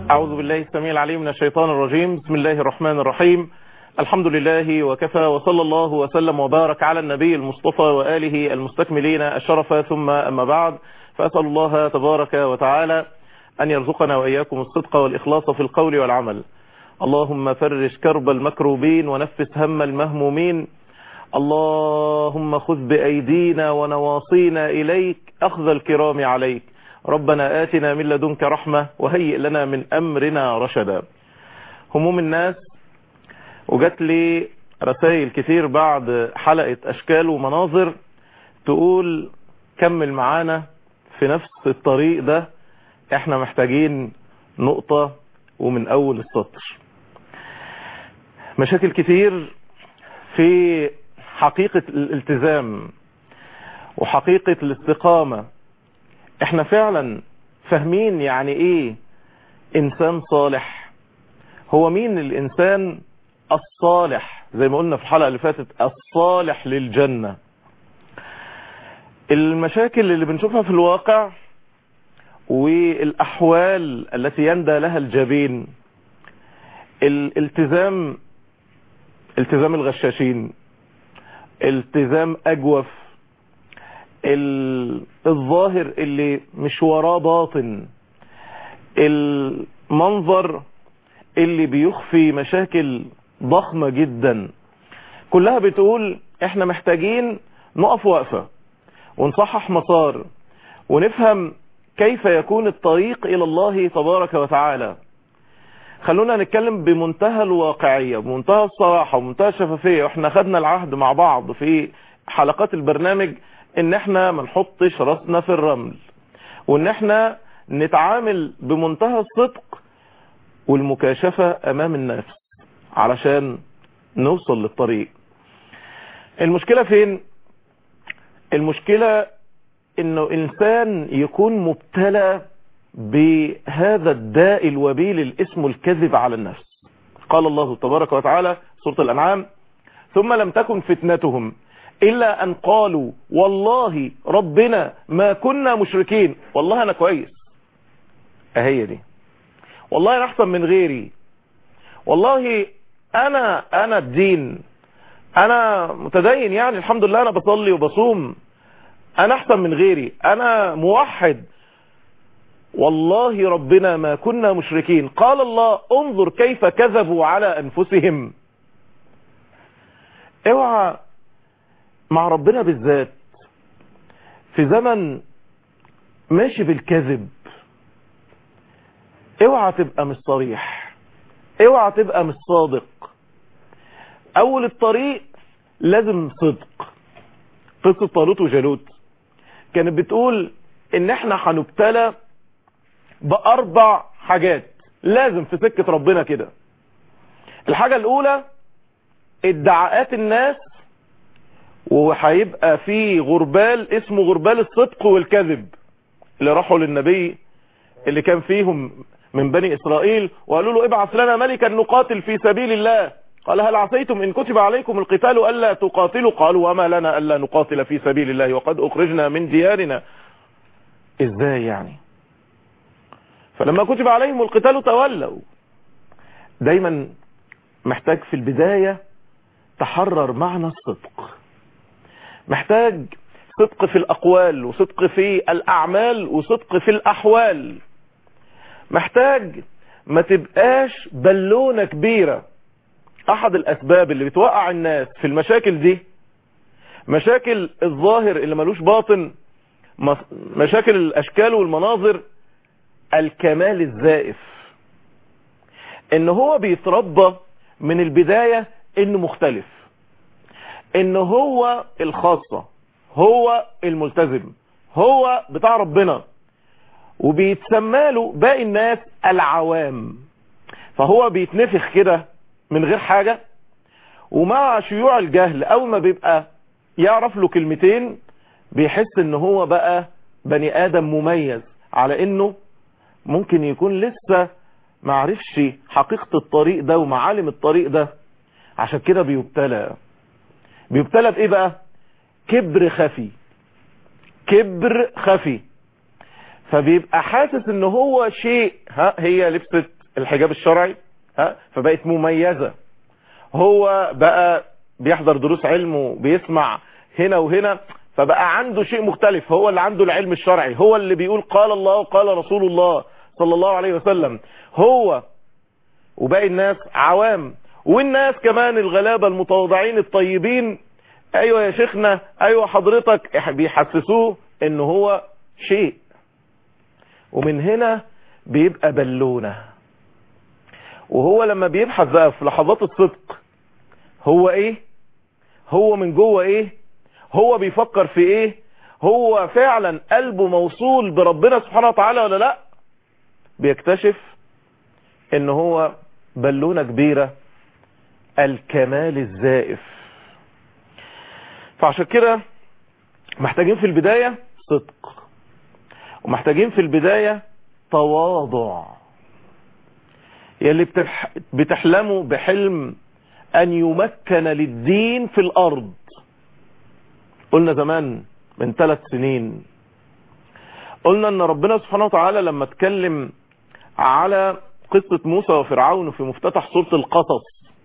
أعوذ بالله السميع العليم من الشيطان الرجيم بسم الله الرحمن الرحيم الحمد لله وكفى وصلى الله وسلم وبارك على النبي المصطفى وآله المستكملين الشرف ثم أما بعد فأسأل الله تبارك وتعالى أن يرزقنا وإياكم الصدق والإخلاص في القول والعمل اللهم فرج كرب المكروبين ونفس هم المهمومين اللهم خذ بأيدينا ونواصينا إليك أخذ الكرام عليك ربنا آتنا من لدنك رحمة وهيئ لنا من أمرنا رشدا هموم الناس وجات لي رسائل كتير بعد حلقة أشكال ومناظر تقول كمل معانا في نفس الطريق ده احنا محتاجين نقطة ومن أول السطر مشاكل كتير في حقيقة الالتزام وحقيقة الاستقامة احنا فعلا فاهمين يعني ايه انسان صالح هو مين الانسان الصالح زي ما قلنا في الحلقة اللي فاتت الصالح للجنة المشاكل اللي بنشوفها في الواقع والاحوال التي يندى لها الجبين الالتزام التزام الغشاشين التزام اجوف الظاهر اللي مش وراه باطن المنظر اللي بيخفي مشاكل ضخمة جدا كلها بتقول احنا محتاجين نقف وقفة ونصحح مسار ونفهم كيف يكون الطريق الى الله تبارك وتعالى خلونا نتكلم بمنتهى الواقعية بمنتهى الصراحة ومنتهى الشفافية واحنا خدنا العهد مع بعض في حلقات البرنامج ان احنا ما نحطش راسنا في الرمل وان احنا نتعامل بمنتهى الصدق والمكاشفة امام الناس علشان نوصل للطريق المشكلة فين المشكلة انه انسان يكون مبتلى بهذا الداء الوبيل الاسم الكذب على النفس قال الله تبارك وتعالى سورة الانعام ثم لم تكن فتنتهم إلا أن قالوا والله ربنا ما كنا مشركين والله أنا كويس أهي دي والله أنا أحسن من غيري والله أنا أنا الدين أنا متدين يعني الحمد لله أنا بصلي وبصوم أنا أحسن من غيري أنا موحد والله ربنا ما كنا مشركين قال الله انظر كيف كذبوا على أنفسهم اوعى مع ربنا بالذات في زمن ماشي بالكذب اوعى تبقى مش صريح اوعى تبقى مش صادق اول الطريق لازم صدق قصة طالوت وجالوت كانت بتقول ان احنا هنبتلى باربع حاجات لازم في سكة ربنا كده الحاجة الاولى ادعاءات الناس وهيبقى في غربال اسمه غربال الصدق والكذب اللي راحوا للنبي اللي كان فيهم من بني اسرائيل وقالوا له ابعث لنا ملكا نقاتل في سبيل الله قال هل عصيتم ان كتب عليكم القتال الا تقاتلوا قالوا وما لنا الا نقاتل في سبيل الله وقد اخرجنا من ديارنا ازاي يعني فلما كتب عليهم القتال تولوا دايما محتاج في البداية تحرر معنى الصدق محتاج صدق في الأقوال وصدق في الأعمال وصدق في الأحوال محتاج ما تبقاش بالونة كبيرة أحد الأسباب اللي بتوقع الناس في المشاكل دي مشاكل الظاهر اللي ملوش باطن مشاكل الأشكال والمناظر الكمال الزائف ان هو بيتربى من البداية انه مختلف ان هو الخاصة هو الملتزم هو بتاع ربنا وبيتسمى له باقي الناس العوام فهو بيتنفخ كده من غير حاجة ومع شيوع الجهل اول ما بيبقى يعرف له كلمتين بيحس ان هو بقى بني ادم مميز على انه ممكن يكون لسه معرفش حقيقة الطريق ده ومعالم الطريق ده عشان كده بيبتلى بيبتلى بايه بقى كبر خفي كبر خفي فبيبقى حاسس ان هو شيء ها هي لبست الحجاب الشرعي ها فبقت مميزة هو بقى بيحضر دروس علم وبيسمع هنا وهنا فبقى عنده شيء مختلف هو اللي عنده العلم الشرعي هو اللي بيقول قال الله وقال رسول الله صلى الله عليه وسلم هو وباقي الناس عوام والناس كمان الغلابة المتواضعين الطيبين ايوه يا شيخنا ايوه حضرتك بيحسسوه ان هو شيء ومن هنا بيبقى بالونة وهو لما بيبحث بقى في لحظات الصدق هو ايه هو من جوه ايه هو بيفكر في ايه هو فعلا قلبه موصول بربنا سبحانه وتعالى ولا لا بيكتشف ان هو بالونة كبيرة الكمال الزائف فعشان كده محتاجين في البداية صدق ومحتاجين في البداية تواضع يلي بتح... بتحلموا بحلم ان يمكن للدين في الارض قلنا زمان من ثلاث سنين قلنا ان ربنا سبحانه وتعالى لما اتكلم على قصة موسى وفرعون في مفتتح سورة القصص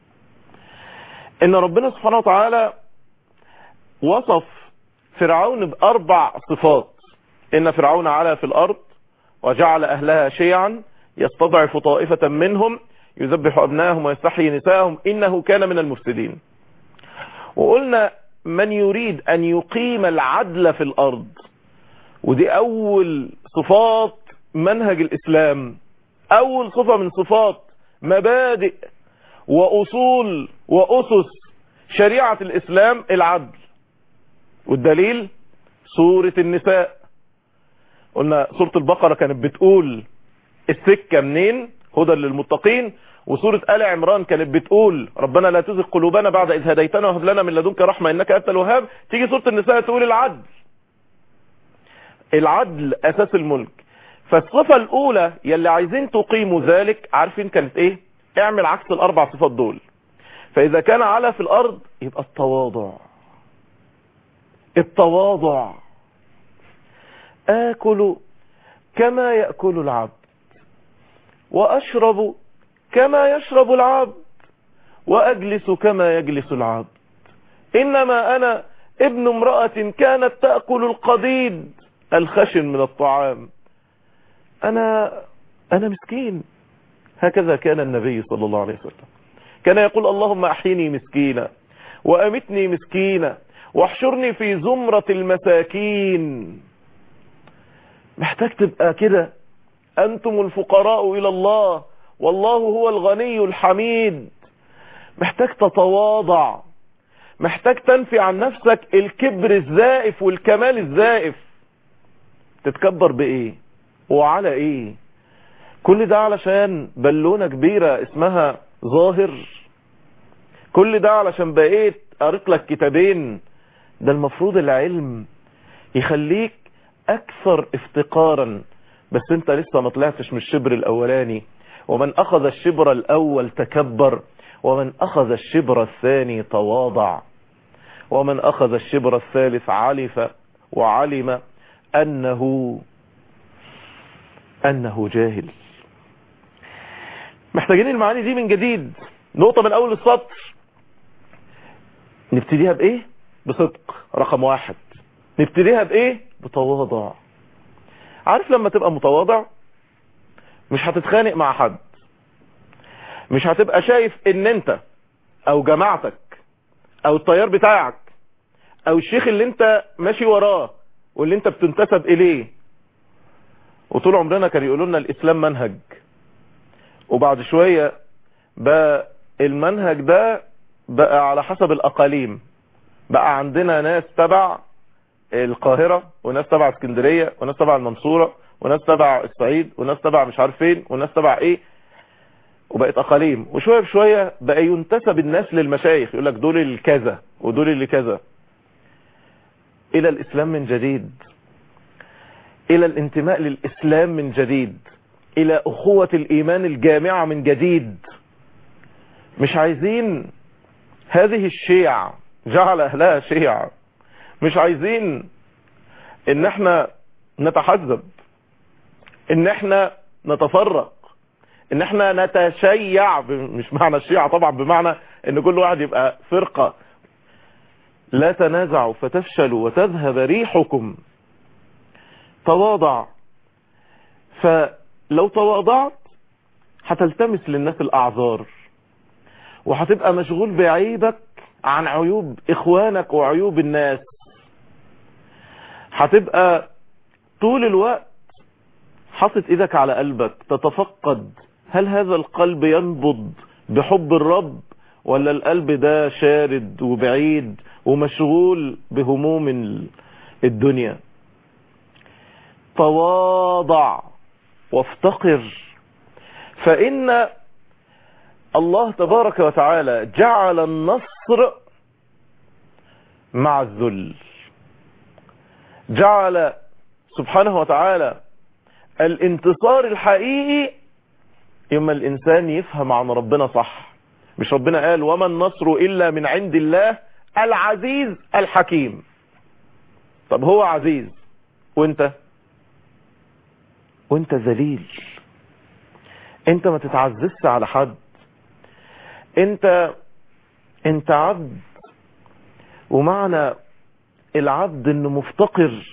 ان ربنا سبحانه وتعالى وصف فرعون باربع صفات ان فرعون علا في الارض وجعل اهلها شيعا يستضعف طائفة منهم يذبح ابنائهم ويستحيي نساءهم انه كان من المفسدين وقلنا من يريد ان يقيم العدل في الارض ودي اول صفات منهج الاسلام اول صفة من صفات مبادئ واصول واسس شريعة الاسلام العدل والدليل سورة النساء قلنا سورة البقرة كانت بتقول السكة منين هدى للمتقين وسورة آل عمران كانت بتقول ربنا لا تزغ قلوبنا بعد إذ هديتنا وهب لنا من لدنك رحمة إنك أنت الوهاب تيجي سورة النساء تقول العدل العدل أساس الملك فالصفة الأولى يلي عايزين تقيموا ذلك عارفين كانت إيه اعمل عكس الأربع صفات دول فإذا كان على في الأرض يبقى التواضع التواضع آكل كما يأكل العبد وأشرب كما يشرب العبد وأجلس كما يجلس العبد إنما أنا ابن امرأة كانت تأكل القديد الخشن من الطعام أنا أنا مسكين هكذا كان النبي صلى الله عليه وسلم كان يقول اللهم أحيني مسكينا وأمتني مسكينا واحشرني في زمرة المساكين محتاج تبقى كده أنتم الفقراء إلى الله والله هو الغني الحميد محتاج تتواضع محتاج تنفي عن نفسك الكبر الزائف والكمال الزائف تتكبر بإيه وعلى إيه كل ده علشان بالونة كبيرة اسمها ظاهر كل ده علشان بقيت قريت لك كتابين ده المفروض العلم يخليك اكثر افتقارا بس انت لسه ما طلعتش من الشبر الاولاني ومن اخذ الشبر الاول تكبر ومن اخذ الشبر الثاني تواضع ومن اخذ الشبر الثالث علف وعلم انه انه جاهل محتاجين المعاني دي من جديد نقطة من اول السطر نبتديها بايه بصدق رقم واحد نبتديها بايه بتواضع عارف لما تبقى متواضع مش هتتخانق مع حد مش هتبقى شايف ان انت او جماعتك او الطيار بتاعك او الشيخ اللي انت ماشي وراه واللي انت بتنتسب اليه وطول عمرنا كان يقولوا لنا الاسلام منهج وبعد شوية بقى المنهج ده بقى على حسب الاقاليم بقى عندنا ناس تبع القاهرة وناس تبع اسكندرية وناس تبع المنصورة وناس تبع الصعيد وناس تبع مش عارف فين وناس تبع ايه وبقت اقاليم وشوية بشوية بقى ينتسب الناس للمشايخ يقول لك دول الكذا ودول اللي كذا الى الاسلام من جديد الى الانتماء للاسلام من جديد الى اخوة الايمان الجامعة من جديد مش عايزين هذه الشيع جعل اهلها شيع مش عايزين ان احنا نتحزب ان احنا نتفرق ان احنا نتشيع ب- مش معنى الشيعة طبعا بمعنى ان كل واحد يبقى فرقة لا تنازعوا فتفشلوا وتذهب ريحكم تواضع فلو تواضعت هتلتمس للناس الاعذار وهتبقى مشغول بعيبك عن عيوب اخوانك وعيوب الناس هتبقى طول الوقت حاطط ايدك على قلبك تتفقد هل هذا القلب ينبض بحب الرب ولا القلب ده شارد وبعيد ومشغول بهموم ال- الدنيا تواضع وافتقر فإن الله تبارك وتعالى جعل النصر مع الذل جعل سبحانه وتعالى الانتصار الحقيقي يوم الإنسان يفهم عن ربنا صح مش ربنا قال وما النصر إلا من عند الله العزيز الحكيم طب هو عزيز وانت وانت ذليل انت ما تتعززش على حد انت انت عبد ومعنى العبد انه مفتقر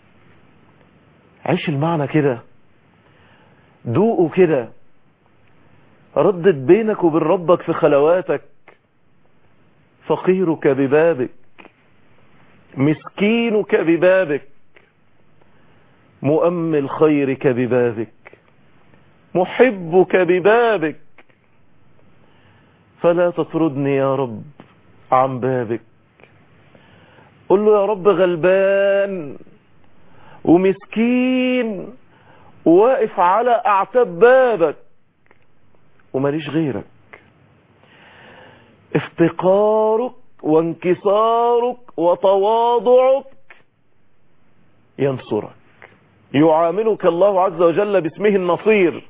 عيش المعنى كده دوقه كده ردد بينك وبين ربك في خلواتك فقيرك ببابك مسكينك ببابك مؤمل خيرك ببابك محبك ببابك فلا تطردني يا رب عن بابك قل له يا رب غلبان ومسكين واقف على اعتاب بابك وماليش غيرك افتقارك وانكسارك وتواضعك ينصرك يعاملك الله عز وجل باسمه النصير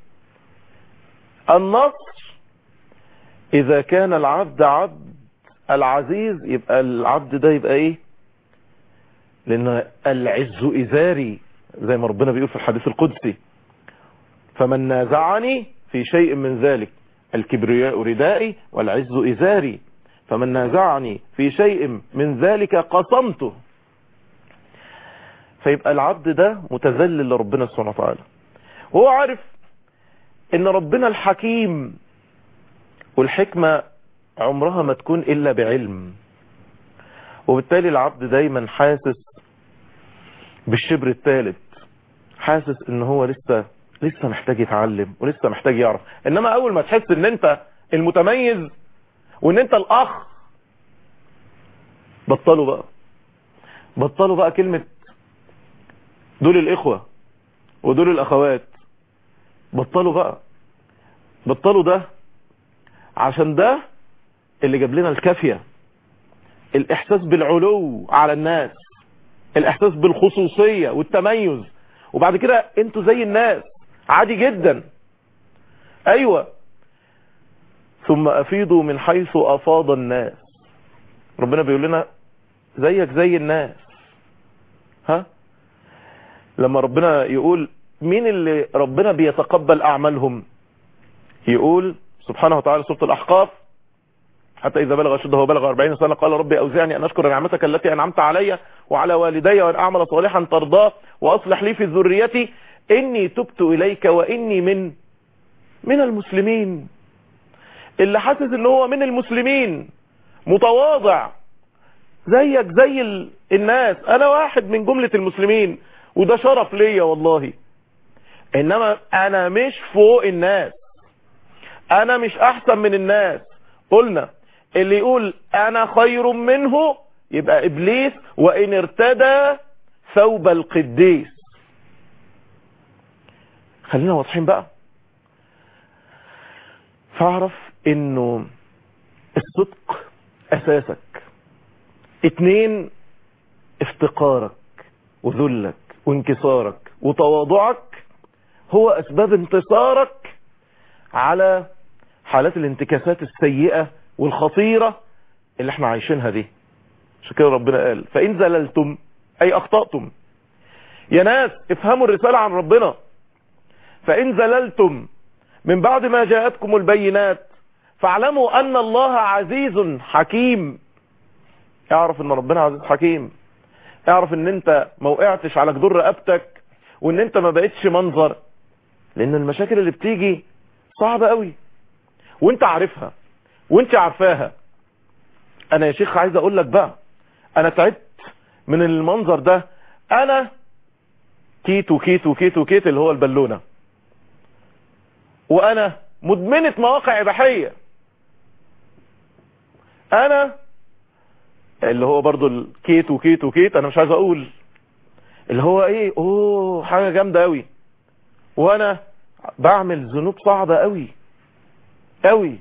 النصر اذا كان العبد عبد العزيز يبقى العبد ده يبقى ايه لان العز ازاري زي ما ربنا بيقول في الحديث القدسي فمن نازعني في شيء من ذلك الكبرياء ردائي والعز ازاري فمن نازعني في شيء من ذلك قصمته فيبقى العبد ده متذلل لربنا سبحانه وتعالى وهو عارف ان ربنا الحكيم والحكمة عمرها ما تكون الا بعلم وبالتالي العبد دايما حاسس بالشبر الثالث حاسس ان هو لسه لسه محتاج يتعلم ولسه محتاج يعرف انما اول ما تحس ان انت المتميز وان انت الاخ بطلوا بقى بطلوا بقى كلمة دول الاخوة ودول الاخوات بطلوا بقى بطلوا ده عشان ده اللي جاب لنا الكافية الاحساس بالعلو على الناس الاحساس بالخصوصية والتميز وبعد كده انتوا زي الناس عادي جدا ايوه ثم افيضوا من حيث افاض الناس ربنا بيقول لنا زيك زي الناس ها لما ربنا يقول مين اللي ربنا بيتقبل اعمالهم يقول سبحانه وتعالى سورة الاحقاف حتى إذا بلغ أشده وبلغ 40 سنة قال ربي أوزعني أن أشكر نعمتك التي أنعمت علي وعلى والدي وأن أعمل صالحا ترضاه وأصلح لي في ذريتي إني تبت إليك وإني من من المسلمين اللي حاسس إن هو من المسلمين متواضع زيك زي ال... الناس أنا واحد من جملة المسلمين وده شرف ليا والله إنما أنا مش فوق الناس أنا مش أحسن من الناس قلنا اللي يقول انا خير منه يبقى ابليس وان ارتدى ثوب القديس خلينا واضحين بقى فاعرف انه الصدق اساسك اتنين افتقارك وذلك وانكسارك وتواضعك هو اسباب انتصارك على حالات الانتكاسات السيئة والخطيرة اللي احنا عايشينها دي عشان كده ربنا قال فإن زللتم أي أخطأتم يا ناس افهموا الرسالة عن ربنا فإن زللتم من بعد ما جاءتكم البينات فاعلموا ان الله عزيز حكيم اعرف ان ربنا عزيز حكيم اعرف ان انت ما وقعتش على جدور رقبتك وان انت ما بقتش منظر لان المشاكل اللي بتيجي صعبة قوي وانت عارفها وانت عارفاها انا يا شيخ عايز اقول لك بقى انا تعبت من المنظر ده انا كيت وكيت وكيت وكيت اللي هو البالونة وانا مدمنة مواقع اباحية انا اللي هو برضو الكيت وكيت وكيت انا مش عايز اقول اللي هو ايه اوه حاجة جامدة قوي وانا بعمل ذنوب صعبة قوي قوي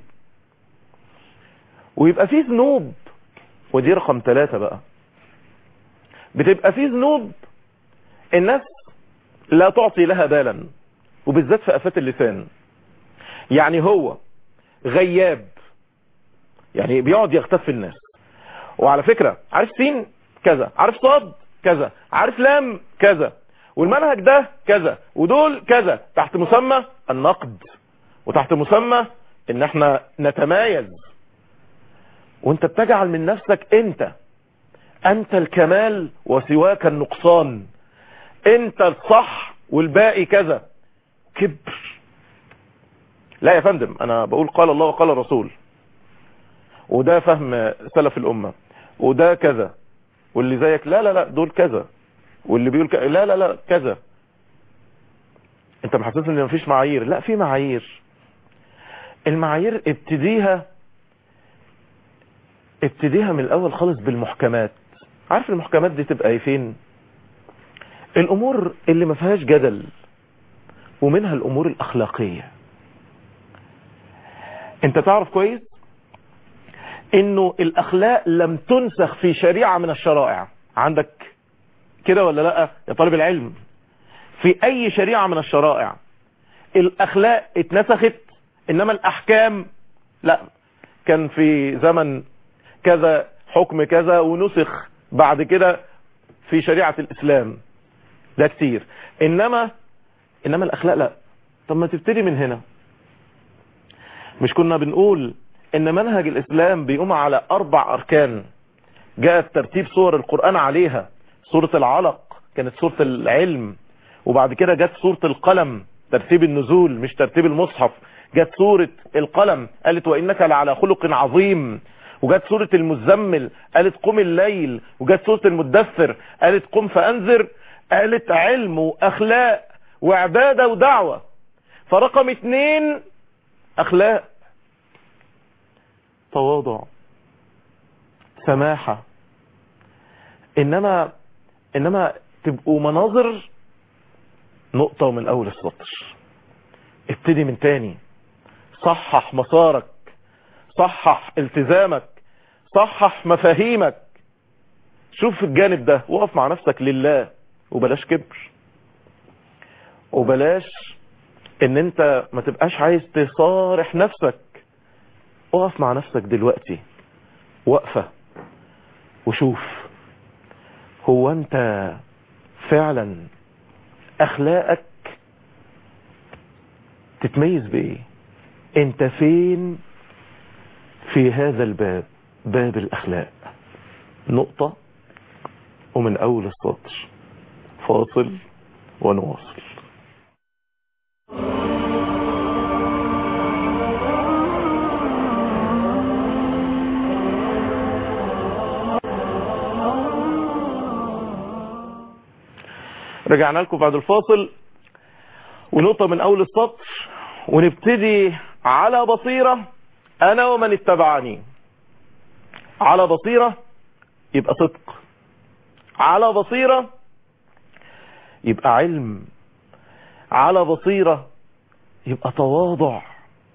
ويبقى في ذنوب ودي رقم ثلاثة بقى بتبقى في ذنوب الناس لا تعطي لها بالا وبالذات في افات اللسان يعني هو غياب يعني بيقعد يختفي الناس وعلى فكرة عارف سين كذا عارف صاد كذا عارف لام كذا والمنهج ده كذا ودول كذا تحت مسمى النقد وتحت مسمى ان احنا نتمايز وانت بتجعل من نفسك انت انت الكمال وسواك النقصان انت الصح والباقي كذا كبر لا يا فندم انا بقول قال الله وقال الرسول وده فهم سلف الامة وده كذا واللي زيك لا لا لا دول كذا واللي بيقول كذا لا لا لا كذا انت محسس ان مفيش معايير لا في معايير المعايير ابتديها ابتديها من الاول خالص بالمحكمات عارف المحكمات دي تبقى ايه فين الامور اللي ما فيهاش جدل ومنها الامور الاخلاقية انت تعرف كويس انه الاخلاق لم تنسخ في شريعة من الشرائع عندك كده ولا لا يا طالب العلم في اي شريعة من الشرائع الاخلاق اتنسخت انما الاحكام لا كان في زمن كذا حكم كذا ونسخ بعد كده في شريعة الاسلام ده كتير انما انما الاخلاق لا طب ما تبتدي من هنا مش كنا بنقول ان منهج الاسلام بيقوم على اربع اركان جاءت ترتيب صور القرآن عليها سورة العلق كانت سورة العلم وبعد كده جت سورة القلم ترتيب النزول مش ترتيب المصحف جت سورة القلم قالت وإنك لعلى خلق عظيم وجت سورة المزمل قالت قم الليل وجت سورة المدثر قالت قم فأنذر قالت علم وأخلاق وعبادة ودعوة فرقم اتنين أخلاق تواضع سماحة إنما إنما تبقوا مناظر نقطة من أول السطر ابتدي من تاني صحح مسارك صحح التزامك صحح مفاهيمك شوف الجانب ده وقف مع نفسك لله وبلاش كبر وبلاش ان انت ما تبقاش عايز تصارح نفسك اقف مع نفسك دلوقتي وقفة وشوف هو انت فعلا اخلاقك تتميز بايه انت فين في هذا الباب باب الاخلاق نقطة ومن اول السطر فاصل ونواصل رجعنا لكم بعد الفاصل ونقطة من أول السطر ونبتدي على بصيرة أنا ومن اتبعني على بصيرة يبقى صدق على بصيرة يبقى علم على بصيرة يبقى تواضع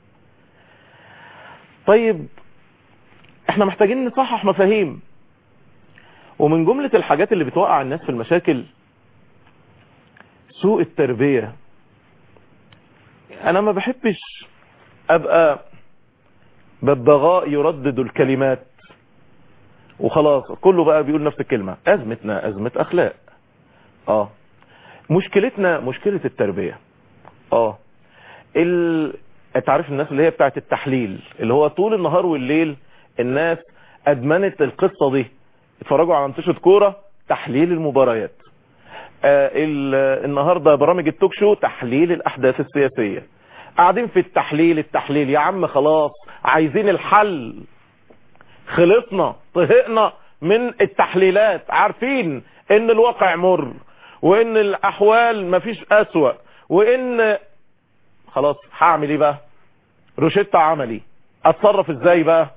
طيب احنا محتاجين نصحح مفاهيم ومن جملة الحاجات اللي بتوقع الناس في المشاكل سوء التربية انا ما بحبش ابقى ببغاء يردد الكلمات وخلاص كله بقى بيقول نفس الكلمة ازمتنا ازمة اخلاق اه مشكلتنا مشكلة التربية اه ال... انت عارف الناس اللي هي بتاعت التحليل اللي هو طول النهار والليل الناس ادمنت القصة دي اتفرجوا على انتشة كورة تحليل المباريات آه النهاردة برامج التوك شو تحليل الاحداث السياسية قاعدين في التحليل التحليل يا عم خلاص عايزين الحل خلصنا طهقنا من التحليلات عارفين ان الواقع مر وان الاحوال مفيش اسوأ وان خلاص هعمل ايه بقى روشتة عملي اتصرف ازاي بقى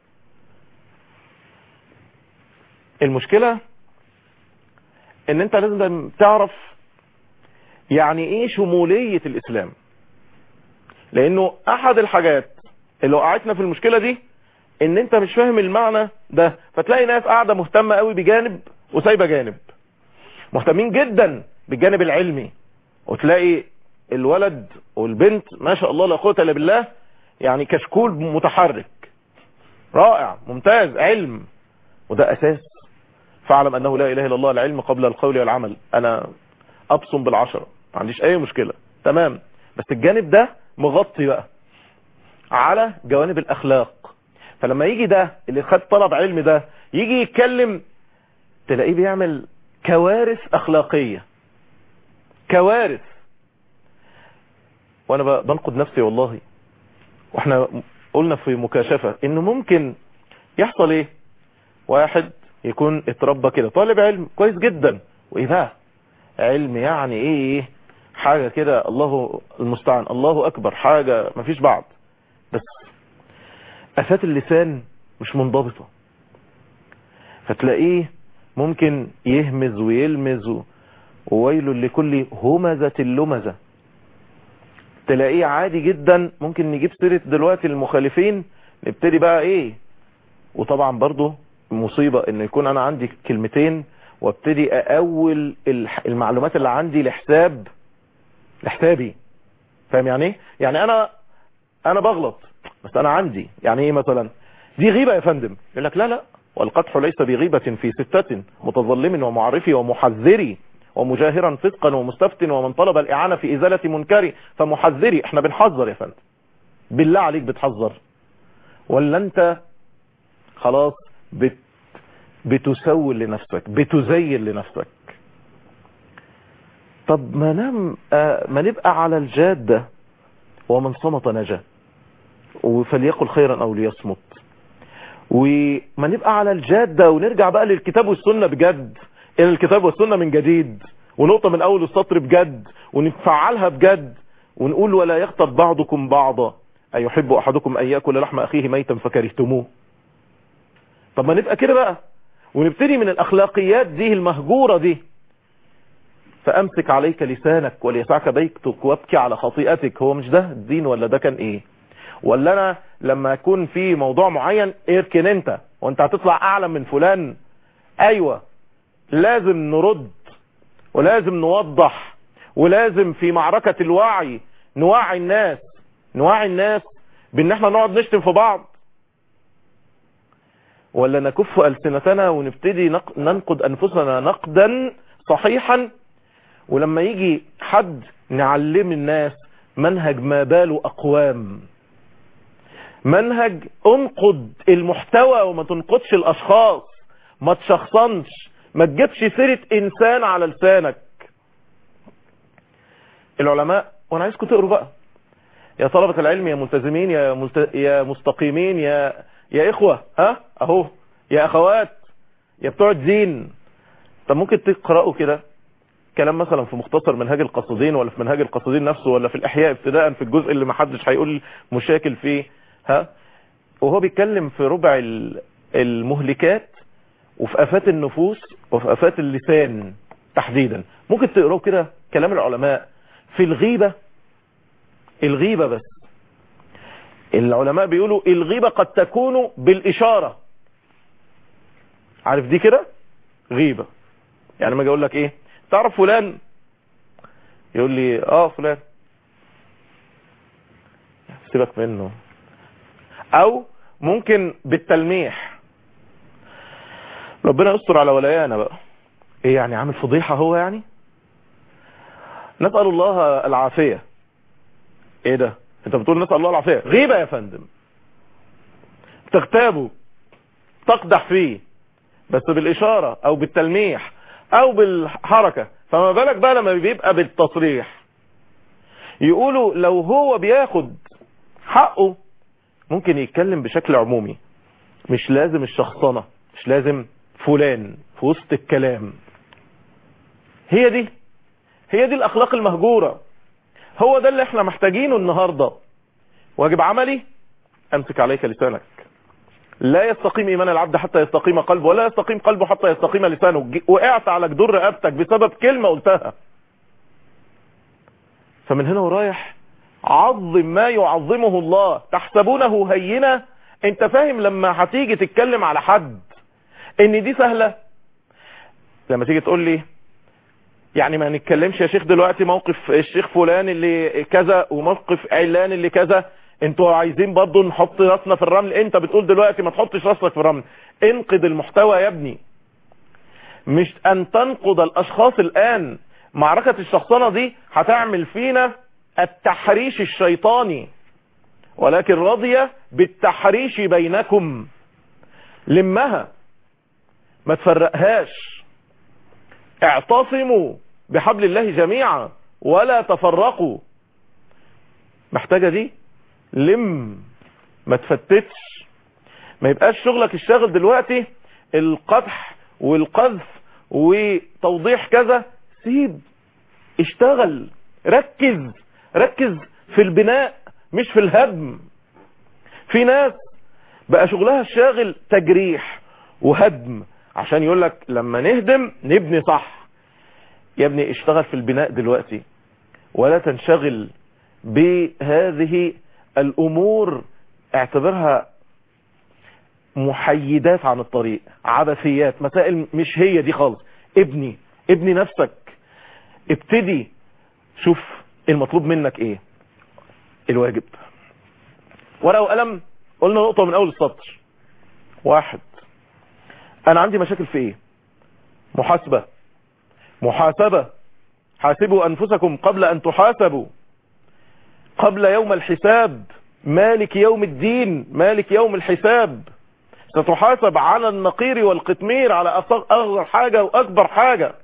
المشكلة ان انت لازم تعرف يعني ايه شمولية الاسلام لانه احد الحاجات اللي وقعتنا في المشكلة دي ان انت مش فاهم المعنى ده فتلاقي ناس قاعدة مهتمة قوي بجانب وسايبة جانب مهتمين جدا بالجانب العلمي وتلاقي الولد والبنت ما شاء الله لا قوه الا بالله يعني كشكول متحرك رائع ممتاز علم وده اساس فاعلم انه لا اله الا الله العلم قبل القول والعمل انا ابصم بالعشرة ما عنديش اي مشكلة تمام بس الجانب ده مغطي بقى على جوانب الاخلاق فلما يجي ده اللي خد طلب علم ده يجي يتكلم تلاقيه بيعمل كوارث اخلاقية كوارث وانا بنقد نفسي والله واحنا قلنا في مكاشفة انه ممكن يحصل ايه واحد يكون اتربى كده طالب علم كويس جدا وايه بقى علم يعني ايه ايه حاجة كده الله المستعان الله اكبر حاجة مفيش بعض بس افات اللسان مش منضبطة فتلاقيه ممكن يهمز ويلمز وويل لكل همزة اللمزة تلاقيه عادي جدا ممكن نجيب سيرة دلوقتي المخالفين نبتدي بقى ايه وطبعا برضو مصيبة ان يكون انا عندي كلمتين وابتدي اقول المعلومات اللي عندي لحساب لحسابي فاهم يعني ايه يعني انا انا بغلط بس انا عندي يعني ايه مثلا دي غيبة يا فندم يقول لك لا لا والقدح ليس بغيبة في ستة متظلم ومعرفي ومحذري ومجاهرا فسقا ومستفتن ومن طلب الإعانة في إزالة منكري فمحذري احنا بنحذر يا فندم بالله عليك بتحذر ولا انت خلاص بت بتسول لنفسك بتزين لنفسك طب ما نم آه ما نبقى على الجادة ومن صمت نجا فليقل خيرا او ليصمت وما نبقى على الجادة ونرجع بقى للكتاب والسنة بجد الى الكتاب والسنة من جديد ونقطة من اول السطر بجد ونفعلها بجد ونقول ولا يغتب بعضكم بعضا ايحب احدكم ان ياكل لحم اخيه ميتا فكرهتموه طب ما نبقى كده بقى ونبتدي من الاخلاقيات دي المهجورة دي فامسك عليك لسانك وليسعك بيتك وابكي على خطيئتك هو مش ده الدين ولا ده كان ايه ولا انا لما يكون في موضوع معين اركن انت وانت هتطلع اعلى من فلان ايوه لازم نرد ولازم نوضح ولازم في معركة الوعي نوعي الناس نوعي الناس بان احنا نقعد نشتم في بعض ولا نكف ألسنتنا ونبتدي ننقد أنفسنا نقدا صحيحا ولما يجي حد نعلم الناس منهج ما باله أقوام منهج انقد المحتوى وما تنقدش الأشخاص ما تشخصنش ما تجيبش سيرة إنسان على لسانك العلماء وانا عايزكم تقروا بقى يا طلبة العلم يا ملتزمين يا, ملت... يا مستقيمين يا يا إخوة ها أهو يا أخوات يا بتوع الدين طب ممكن تقرأوا كده كلام مثلا في مختصر منهاج القصدين ولا في منهاج القصدين نفسه ولا في الإحياء ابتداء في الجزء اللي محدش هيقول مشاكل فيه ها وهو بيتكلم في ربع المهلكات وفي آفات النفوس وفي آفات اللسان تحديدا ممكن تقرأوا كده كلام العلماء في الغيبة الغيبة بس العلماء بيقولوا الغيبة قد تكون بالإشارة عارف دي كده غيبة يعني ما اجي اقول لك ايه تعرف فلان يقول لي اه فلان سيبك منه او ممكن بالتلميح ربنا يستر على ولايانا بقى ايه يعني عامل فضيحة هو يعني نسأل الله العافية ايه ده انت بتقول نسأل الله العافية غيبة يا فندم تغتابه تقدح فيه بس بالإشارة أو بالتلميح أو بالحركة فما بالك بقى لما بيبقى بالتصريح يقولوا لو هو بياخد حقه ممكن يتكلم بشكل عمومي مش لازم الشخصنة مش لازم فلان في وسط الكلام هي دي هي دي الأخلاق المهجورة هو ده اللي احنا محتاجينه النهاردة واجب عملي امسك عليك لسانك لا يستقيم ايمان العبد حتى يستقيم قلبه ولا يستقيم قلبه حتى يستقيم لسانه وقعت على جدور رقبتك بسبب كلمة قلتها فمن هنا ورايح عظم ما يعظمه الله تحسبونه هينة انت فاهم لما هتيجي تتكلم على حد ان دي سهلة لما تيجي تقول لي يعني ما نتكلمش يا شيخ دلوقتي موقف الشيخ فلان اللي كذا وموقف علان اللي كذا انتوا عايزين برضو نحط راسنا في الرمل انت بتقول دلوقتي ما تحطش راسك في الرمل انقد المحتوى يا ابني مش ان تنقد الاشخاص الان معركة الشخصنة دي هتعمل فينا التحريش الشيطاني ولكن رضي بالتحريش بينكم لمها ما تفرقهاش اعتصموا بحبل الله جميعا ولا تفرقوا محتاجة دي لم ما تفتتش ما يبقاش شغلك الشاغل دلوقتي القدح والقذف وتوضيح كذا سيب اشتغل ركز ركز في البناء مش في الهدم في ناس بقى شغلها الشاغل تجريح وهدم عشان يقول لك لما نهدم نبني صح يا ابني اشتغل في البناء دلوقتي ولا تنشغل بهذه الامور اعتبرها محيدات عن الطريق عبثيات مسائل مش هي دي خالص ابني ابني نفسك ابتدي شوف المطلوب منك ايه الواجب ورقة وقلم قلنا نقطة من اول السطر واحد انا عندي مشاكل في ايه محاسبة محاسبة حاسبوا انفسكم قبل ان تحاسبوا قبل يوم الحساب مالك يوم الدين مالك يوم الحساب ستحاسب على النقير والقتمير على اصغر حاجة واكبر حاجة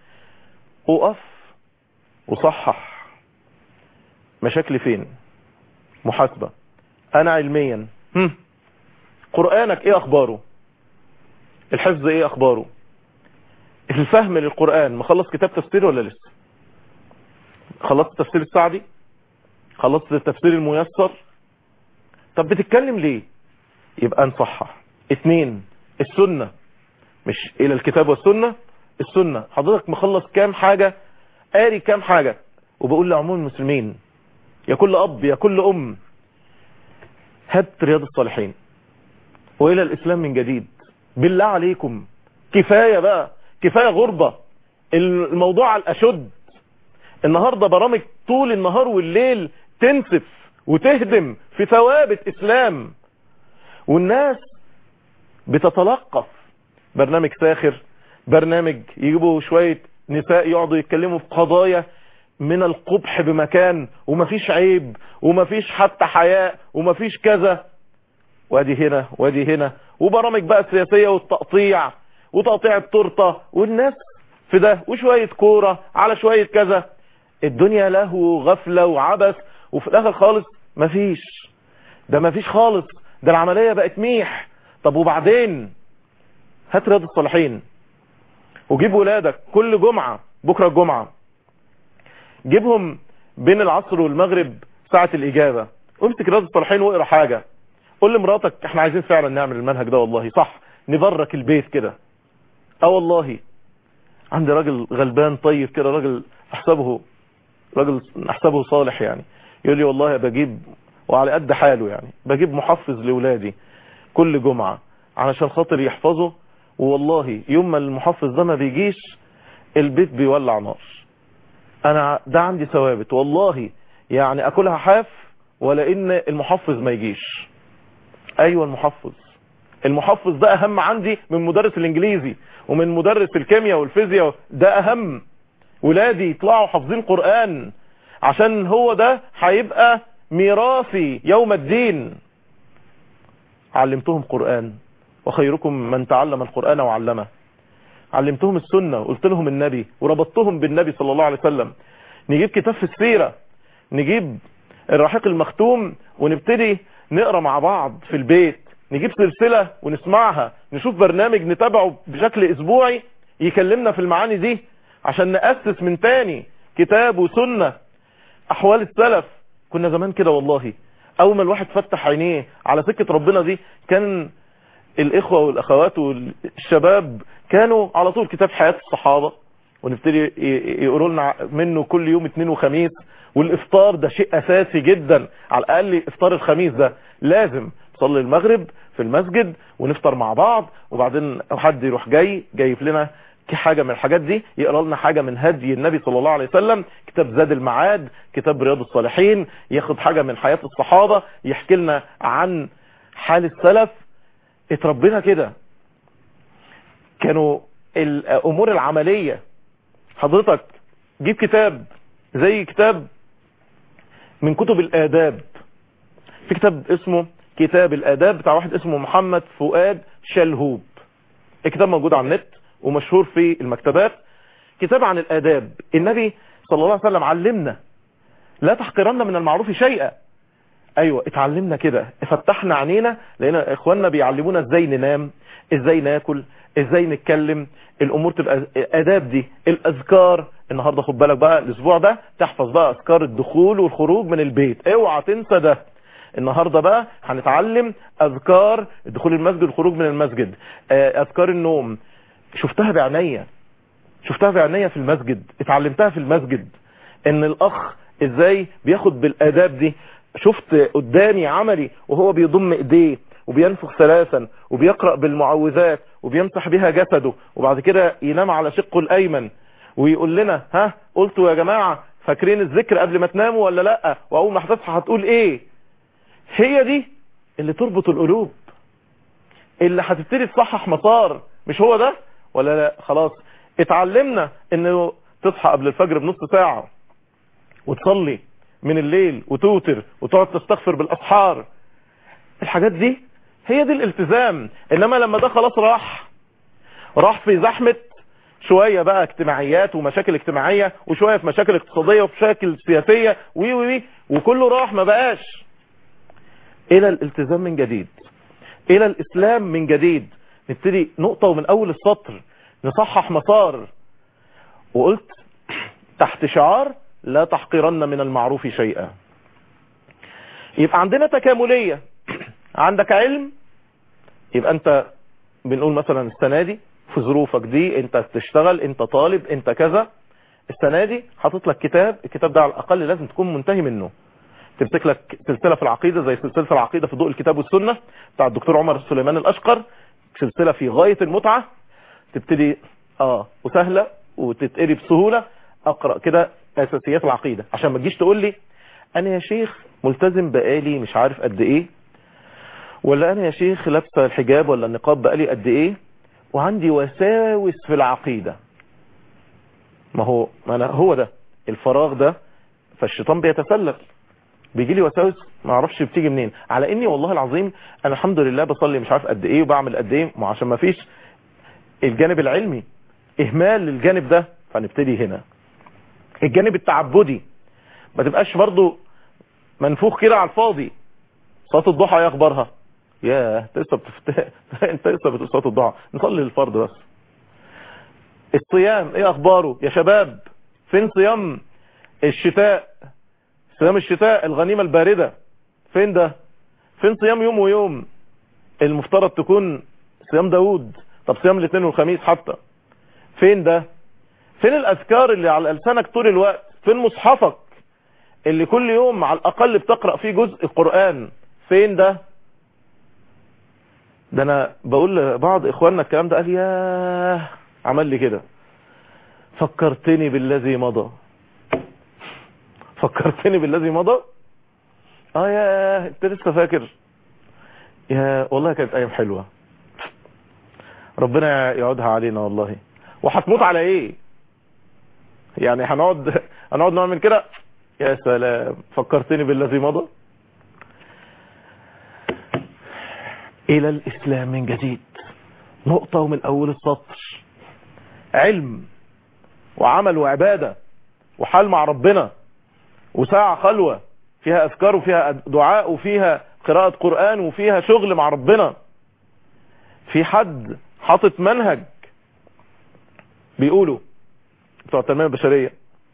اقف وصحح مشاكلي فين محاسبة انا علميا هم. قرآنك ايه اخباره الحفظ ايه اخباره الفهم للقرآن مخلص كتاب تفسير ولا لسه خلصت تفسير السعدي خلصت التفسير الميسر طب بتتكلم ليه يبقى نصحح اتنين السنة مش الى الكتاب والسنة السنة حضرتك مخلص كام حاجة قاري كام حاجة وبقول لعموم المسلمين يا كل اب يا كل ام هات رياض الصالحين والى الاسلام من جديد بالله عليكم كفاية بقى كفاية غربة الموضوع على الاشد النهاردة برامج طول النهار والليل تنسف وتهدم في ثوابت اسلام والناس بتتلقف برنامج ساخر برنامج يجيبوا شوية نساء يقعدوا يتكلموا في قضايا من القبح بمكان ومفيش عيب ومفيش حتى حياء ومفيش كذا وادي هنا وادي هنا وبرامج بقى السياسية والتقطيع وتقطيع التورته والناس في ده وشوية كورة على شوية كذا الدنيا له غفلة وعبث وفي الاخر خالص مفيش ده مفيش خالص ده العملية بقت ميح طب وبعدين هات رياض الصالحين وجيب ولادك كل جمعة بكرة الجمعة جيبهم بين العصر والمغرب ساعة الإجابة امسك رياض الصالحين واقرا حاجة قول لمراتك احنا عايزين فعلا نعمل المنهج ده والله صح نبرك البيت كده اه والله عندي راجل غلبان طيب كده راجل احسبه راجل احسبه صالح يعني يقول لي والله بجيب وعلى قد حاله يعني بجيب محفظ لولادي كل جمعة علشان خاطر يحفظه والله يوم ما المحفظ ده ما بيجيش البيت بيولع نار انا ده عندي ثوابت والله يعني اكلها حاف ولا ان المحفظ ما يجيش ايوه المحفظ المحفظ ده اهم عندي من مدرس الانجليزي ومن مدرس الكيمياء والفيزياء ده اهم ولادي يطلعوا حافظين قرآن عشان هو ده هيبقى ميراثي يوم الدين علمتهم قرآن وخيركم من تعلم القرآن وعلمه علمتهم السنة وقلت لهم النبي وربطتهم بالنبي صلى الله عليه وسلم نجيب كتاب في السيرة نجيب الرحيق المختوم ونبتدي نقرأ مع بعض في البيت نجيب سلسلة ونسمعها نشوف برنامج نتابعه بشكل اسبوعي يكلمنا في المعاني دي عشان نأسس من تاني كتاب وسنة احوال السلف كنا زمان كده والله اول ما الواحد فتح عينيه على سكة ربنا دي كان الاخوة والاخوات والشباب كانوا على طول كتاب حياة الصحابة ونبتدي يقولوا لنا منه كل يوم اثنين وخميس والافطار ده شيء اساسي جدا على الاقل افطار الخميس ده لازم تصلي المغرب في المسجد ونفطر مع بعض وبعدين حد يروح جاي جايب لنا حاجة من الحاجات دي يقرا لنا حاجة من هدي النبي صلى الله عليه وسلم كتاب زاد المعاد كتاب رياض الصالحين ياخد حاجة من حياة الصحابة يحكي لنا عن حال السلف اتربينا كده كانوا الامور العملية حضرتك جيب كتاب زي كتاب من كتب الاداب في كتاب اسمه كتاب الاداب بتاع واحد اسمه محمد فؤاد شلهوب الكتاب موجود على النت ومشهور في المكتبات كتاب عن الاداب النبي صلى الله عليه وسلم علمنا لا تحقرن من المعروف شيئا ايوه اتعلمنا كده فتحنا عينينا لقينا اخواننا بيعلمونا ازاي ننام ازاي ناكل ازاي نتكلم الامور تبقى اداب دي الاذكار النهارده خد بالك بقى الاسبوع ده تحفظ بقى اذكار الدخول والخروج من البيت اوعى تنسى ده النهاردة بقى هنتعلم اذكار دخول المسجد والخروج من المسجد اذكار النوم شفتها بعينيا شفتها بعينيا في المسجد اتعلمتها في المسجد ان الاخ ازاي بياخد بالاداب دي شفت قدامي عملي وهو بيضم ايديه وبينفخ ثلاثا وبيقرأ بالمعوذات وبيمسح بها جسده وبعد كده ينام على شقه الايمن ويقول لنا ها قلتوا يا جماعة فاكرين الذكر قبل ما تناموا ولا لا واول ما هتصحى هتقول ايه هي دي اللي تربط القلوب اللي هتبتدي تصحح مسار مش هو ده ولا لا خلاص اتعلمنا انه تصحى قبل الفجر بنص ساعة وتصلي من الليل وتوتر وتقعد تستغفر بالاسحار الحاجات دي هي دي الالتزام انما لما ده خلاص راح راح في زحمة شوية بقى اجتماعيات ومشاكل اجتماعية وشوية في مشاكل اقتصادية وفي مشاكل سياسية وي وي وي وكله راح ما بقاش الى الالتزام من جديد الى الاسلام من جديد نبتدي نقطة ومن اول السطر نصحح مسار وقلت تحت شعار لا تحقرن من المعروف شيئا يبقى عندنا تكاملية عندك علم يبقى انت بنقول مثلا السنة دي في ظروفك دي انت بتشتغل انت طالب انت كذا السنة دي حاطط لك كتاب الكتاب ده على الاقل لازم تكون منتهي منه تمسك لك سلسلة في العقيدة زي سلسلة العقيدة في ضوء الكتاب والسنة بتاع الدكتور عمر سليمان الاشقر سلسلة في غاية المتعة تبتدي اه وسهلة وتتقري بسهولة اقرأ كده اساسيات العقيدة عشان ما تجيش تقول لي انا يا شيخ ملتزم بقالي مش عارف قد ايه ولا انا يا شيخ لابسه الحجاب ولا النقاب بقالي قد ايه وعندي وساوس في العقيدة ما هو ما أنا هو ده الفراغ ده فالشيطان بيتسلل بيجي لي وساوس ما اعرفش بتيجي منين على اني والله العظيم انا الحمد لله بصلي مش عارف قد ايه وبعمل قد ايه ما عشان ما فيش الجانب العلمي اهمال للجانب ده فنبتدي هنا الجانب التعبدي ما تبقاش برضو منفوخ كده على الفاضي صلاه الضحى ايه اخبارها ياه انت لسه بتفت... انت لسه بتقول صلاه الضحى نصلي الفرض بس الصيام ايه اخباره يا شباب فين صيام الشتاء صيام الشتاء الغنيمة الباردة فين ده فين صيام يوم ويوم المفترض تكون صيام داود طب صيام الاثنين والخميس حتى فين ده فين الاذكار اللي على لسانك طول الوقت فين مصحفك اللي كل يوم على الاقل بتقرأ فيه جزء القرآن فين ده ده انا بقول لبعض اخواننا الكلام ده قال ياه عمل لي كده فكرتني بالذي مضى فكرتني بالذي مضى اه يا انت لسه فاكر يا والله كانت ايام حلوة ربنا يعودها علينا والله وهتموت على ايه يعني هنقعد هنقعد نعمل كده يا سلام فكرتني بالذي مضى الى الاسلام من جديد نقطة ومن اول السطر علم وعمل وعبادة وحال مع ربنا وساعة خلوة فيها اذكار وفيها دعاء وفيها قراءة قرآن وفيها شغل مع ربنا في حد حاطط منهج بيقولوا بتوع التنمية البشرية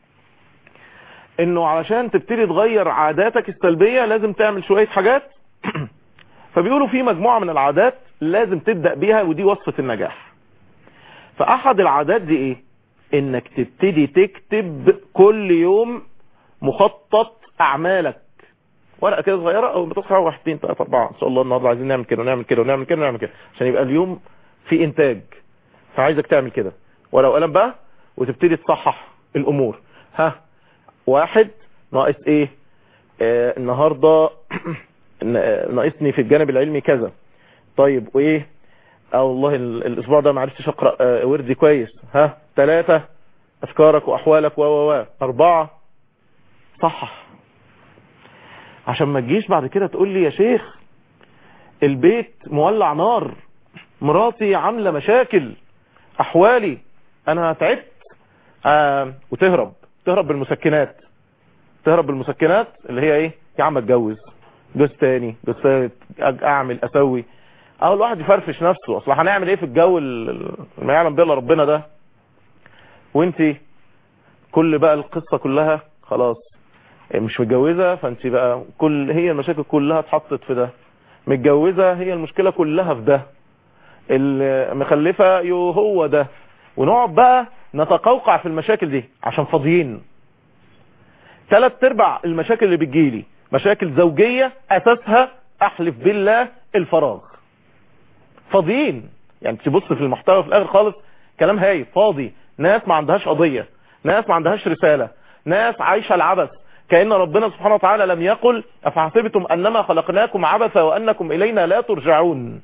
انه علشان تبتدي تغير عاداتك السلبية لازم تعمل شوية حاجات فبيقولوا في مجموعة من العادات لازم تبدأ بيها ودي وصفة النجاح فأحد العادات دي ايه انك تبتدي تكتب كل يوم مخطط اعمالك ورقه كده صغيره او بتصحى واحد اثنين ثلاثه اربعه ان شاء الله النهارده عايزين نعمل كده ونعمل كده ونعمل كده ونعمل كده عشان يبقى اليوم في انتاج فعايزك تعمل كده ورقه وقلم بقى وتبتدي تصحح الامور ها واحد ناقص ايه آه النهارده ناقصني في الجانب العلمي كذا طيب وايه اه والله الاسبوع ده ما عرفتش اقرا آه وردي كويس ها ثلاثة افكارك واحوالك و و اربعة صحح عشان ما تجيش بعد كده تقول لي يا شيخ البيت مولع نار مراتي عاملة مشاكل احوالي انا تعبت آه وتهرب تهرب بالمسكنات تهرب بالمسكنات اللي هي ايه يا عم اتجوز جوز تاني جوز ثالث اعمل اسوي اهو الواحد يفرفش نفسه اصل هنعمل ايه في الجو ما يعلم به الا ربنا ده وانت كل بقى القصة كلها خلاص مش متجوزة فانت بقى كل هي المشاكل كلها اتحطت في ده متجوزة هي المشكلة كلها في ده المخلفة يو هو ده ونقعد بقى نتقوقع في المشاكل دي عشان فاضيين ثلاث ارباع المشاكل اللي بتجيلي مشاكل زوجية اساسها احلف بالله الفراغ فاضيين يعني تبص في المحتوى في الاخر خالص كلام هاي فاضي ناس ما عندهاش قضية ناس ما عندهاش رسالة ناس عايشة العبث كأن ربنا سبحانه وتعالى لم يقل أفحسبتم أنما خلقناكم عبثا وأنكم إلينا لا ترجعون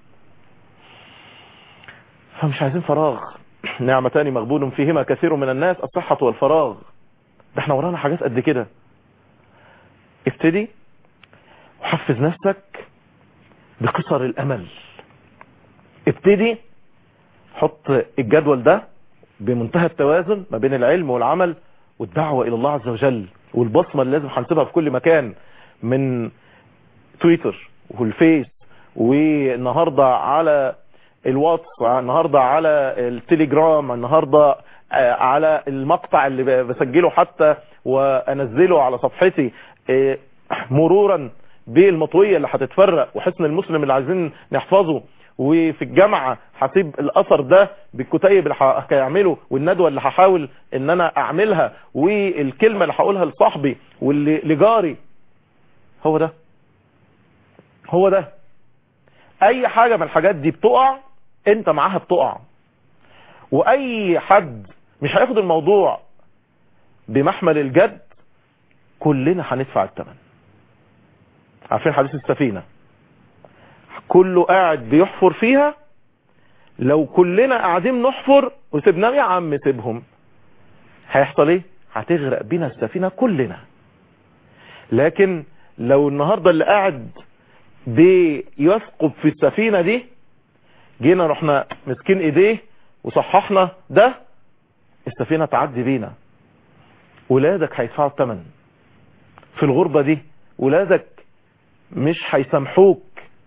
فمش عايزين فراغ نعمتان مغبون فيهما كثير من الناس الصحة والفراغ ده احنا ورانا حاجات قد كده ابتدي وحفز نفسك بقصر الأمل ابتدي حط الجدول ده بمنتهى التوازن ما بين العلم والعمل والدعوة إلى الله عز وجل والبصمة اللي لازم هنسيبها في كل مكان من تويتر والفيس والنهاردة على الواتس النهاردة على التليجرام النهاردة على المقطع اللي بسجله حتى وانزله على صفحتي مرورا بالمطوية اللي هتتفرق وحسن المسلم اللي عايزين نحفظه وفي الجامعة هسيب الاثر ده بالكتيب اللي هيعمله والندوة اللي هحاول ان انا اعملها والكلمة اللي هقولها لصاحبي واللي لجاري هو ده هو ده اي حاجة من الحاجات دي بتقع انت معاها بتقع واي حد مش هياخد الموضوع بمحمل الجد كلنا هندفع الثمن عارفين حديث السفينة كله قاعد بيحفر فيها لو كلنا قاعدين نحفر وسيبناهم يا عم سيبهم هيحصل ايه هتغرق بينا السفينة كلنا لكن لو النهاردة اللي قاعد بيثقب في السفينة دي جينا رحنا مسكين ايديه وصححنا ده السفينة تعدي بينا ولادك هيدفعوا الثمن في الغربة دي ولادك مش هيسامحوك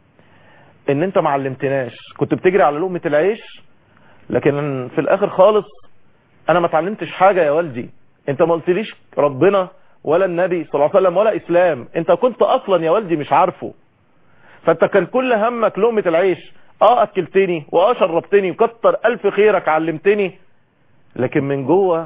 ان انت ما علمتناش كنت بتجري على لقمة العيش لكن في الاخر خالص انا ما اتعلمتش حاجة يا والدي انت ما قلتليش ربنا ولا النبي صلى الله عليه وسلم ولا اسلام انت كنت اصلا يا والدي مش عارفه فانت كان كل همك لقمة العيش اه اكلتني واه شربتني وكتر الف خيرك علمتني لكن من جوه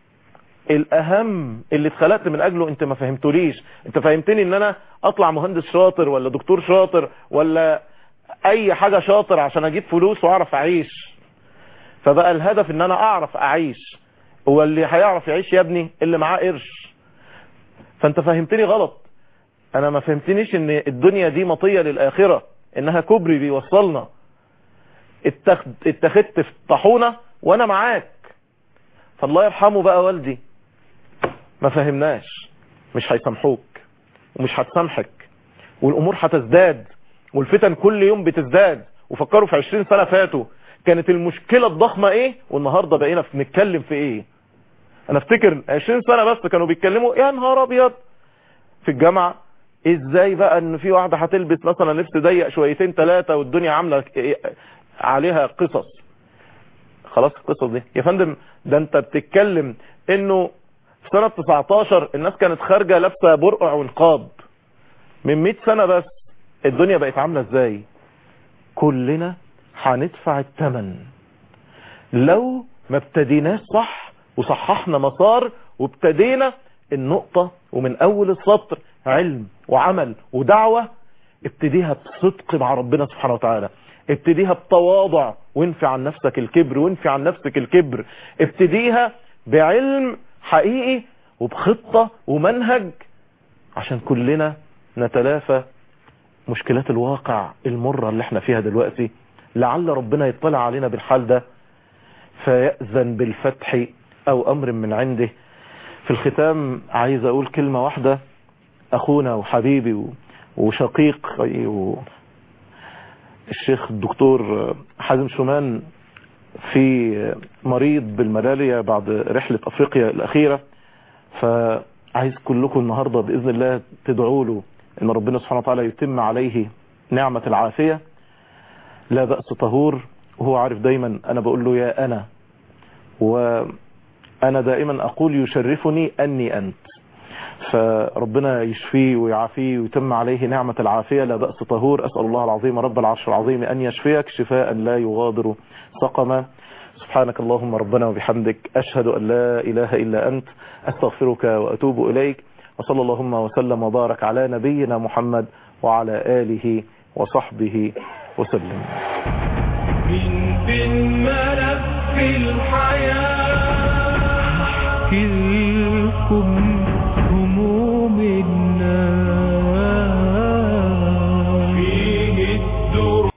الاهم اللي اتخلقت من اجله انت ما فهمتوليش انت فهمتني ان انا اطلع مهندس شاطر ولا دكتور شاطر ولا اي حاجة شاطر عشان اجيب فلوس واعرف اعيش فبقى الهدف ان انا اعرف اعيش هو اللي هيعرف يعيش يا ابني اللي معاه قرش فانت فهمتني غلط انا ما فهمتنيش ان الدنيا دي مطية للاخرة انها كوبري بيوصلنا اتخذت في طاحونة وانا معاك فالله يرحمه بقى والدي ما فهمناش مش هيسامحوك ومش هتسامحك والامور هتزداد والفتن كل يوم بتزداد وفكروا في 20 سنة فاتوا كانت المشكلة الضخمة ايه والنهاردة بقينا نتكلم في ايه انا افتكر 20 سنة بس كانوا بيتكلموا يا نهار ابيض في الجامعة ازاي بقى ان في واحدة هتلبس مثلا لبس ضيق شويتين ثلاثة والدنيا عاملة عليها قصص خلاص القصص دي يا فندم ده انت بتتكلم انه في سنة 19 الناس كانت خارجة لابسة برقع ونقاب من 100 سنة بس الدنيا بقت عاملة ازاي كلنا هندفع الثمن لو ما ابتديناش صح وصححنا مسار وابتدينا النقطة ومن اول السطر علم وعمل ودعوة ابتديها بصدق مع ربنا سبحانه وتعالى ابتديها بتواضع وانفي عن نفسك الكبر وانفي عن نفسك الكبر ابتديها بعلم حقيقي وبخطة ومنهج عشان كلنا نتلافى مشكلات الواقع المرة اللي احنا فيها دلوقتي لعل ربنا يطلع علينا بالحال ده فيأذن بالفتح او امر من عنده في الختام عايز اقول كلمة واحدة اخونا وحبيبي وشقيق الشيخ الدكتور حازم شومان في مريض بالملاريا بعد رحلة افريقيا الاخيرة فعايز كلكم النهاردة باذن الله تدعوا له ان ربنا سبحانه وتعالى يتم عليه نعمة العافية لا بأس طهور وهو عارف دايما انا بقول له يا انا وانا دائما اقول يشرفني اني انت فربنا يشفيه ويعافيه ويتم عليه نعمة العافية لا بأس طهور أسأل الله العظيم رب العرش العظيم أن يشفيك شفاء لا يغادر سقما سبحانك اللهم ربنا وبحمدك أشهد أن لا إله إلا أنت أستغفرك وأتوب إليك وصلى اللهم وسلم وبارك على نبينا محمد وعلى آله وصحبه وسلم من بين ملف الحياة كلكم